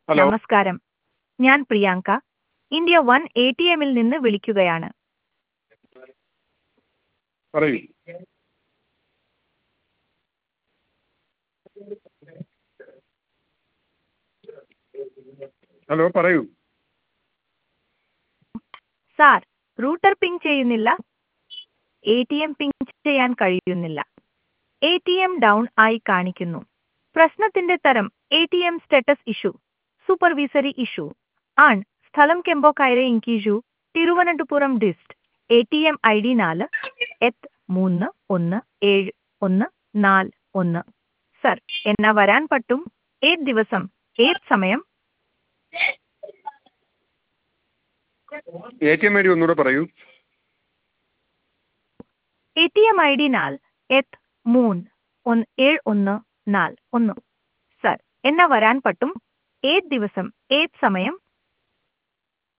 hello നമസ്കാരം ഞാൻ Priyanka India one A T എമ്മിൽ നിന്ന് വിളിക്കുകയാണ് പറയൂ ഹലോ പറയൂ സാർ റൂട്ടർ പിങ് ചെയ്യുന്നില്ല എ ടി എം പിങ് ചെയ്യാൻ കഴിയുന്നില്ല എ ടി എം ഡൗൺ ആയി കാണിക്കുന്നു പ്രശ്നത്തിന്റെ തരം A T M status issue supervisory issue ആൺ സ്ഥലം കെമ്പോക്കൈറെ ഇൻകിജു Thiruvananthapuram dist A T M I D നാല് എത്ത് മൂന്ന് ഒന്ന് ഏഴ് ഒന്ന് നാല് ഒന്ന് സർ എന്നാ വരാൻ പറ്റും ഏത് ദിവസം ഏത് സമയം A T M I D ഒന്നുകൂടെ പറയൂ A T M I D നാല് എത്ത് മൂന്ന് ഒന്ന് ഏഴ് ഒന്ന് നാല് ഒന്ന് സർ എന്നാ വരാൻ പറ്റും ഏത് ദിവസം ഏത് സമയം